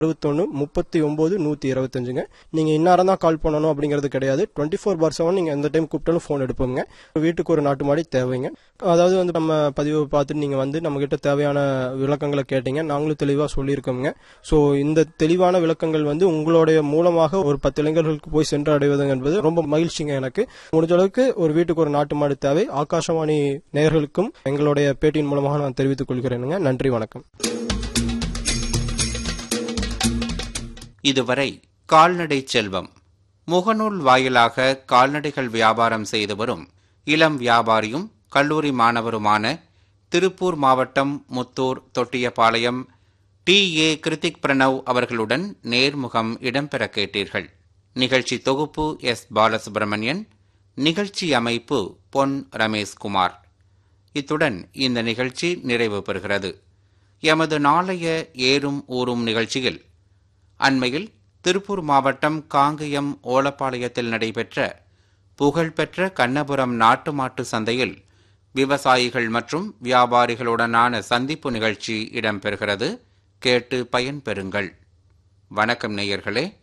அறுபத்தொன்னு முப்பத்தி ஒன்பது நூத்தி இருபத்தஞ்சுங்க நீங்க இன்னாரம் தான் கால் பண்ணணும் அப்படிங்கிறது கிடையாது டுவெண்ட்டி ஃபோர் பார் செவன் நீங்க எந்த டைம் கூப்பிட்டாலும் ஃபோன் எடுப்போங்க வீட்டுக்கு ஒரு நாட்டு மாடி தேவைங்க அதாவது வந்து நம்ம பதிவு பார்த்துட்டு நீங்க வந்து நம்ம கிட்ட தேவையான விளக்கங்களை கேட்டீங்க நாங்களும் தெளிவா சொல்லியிருக்கோங்க ஸோ இந்த தெளிவான விளக்கங்கள் வந்து உங்களுடைய மூலமாக ஒரு பத்து இளைஞர்களுக்கு போய் சென்று அடைவது என்பது ரொம்ப மகிழ்ச்சிங்க எனக்கு முடிஞ்ச அளவுக்கு ஒரு வீட்டுக்கு ஒரு நாட்டு மாடு தேவை ஆகாஷவாணி நேயர்களுக்கும் எங்களுடைய பேட்டியின் மூலமாக நான் தெரிவித்துக் கொள்கிறேனுங்க நன்றி வணக்கம் இதுவரை கால்நடை செல்வம் முகநூல் வாயிலாக கால்நடைகள் வியாபாரம் செய்து வரும் இளம் வியாபாரியும் கல்லூரி மாணவருமான திருப்பூர் மாவட்டம் முத்தூர் தொட்டியபாளையம் டி ஏ கிருத்திக் பிரணவ் அவர்களுடன் நேர்முகம் இடம்பெற கேட்டீர்கள் நிகழ்ச்சி தொகுப்பு எஸ் பாலசுப்ரமணியன் நிகழ்ச்சி அமைப்பு பொன் ரமேஷ்குமார் இத்துடன் இந்த நிகழ்ச்சி நிறைவு பெறுகிறது எமது நாளைய ஏறும் ஊறும் நிகழ்ச்சியில் அண்மையில் திருப்பூர் மாவட்டம் காங்கயம் ஓலப்பாளையத்தில் நடைபெற்ற புகழ்பெற்ற கண்ணபுரம் நாட்டு மாட்டு சந்தையில் விவசாயிகள் மற்றும் வியாபாரிகளுடனான சந்திப்பு நிகழ்ச்சி இடம்பெறுகிறது கேட்டு பயன்பெறுங்கள் வணக்கம் நேயர்களே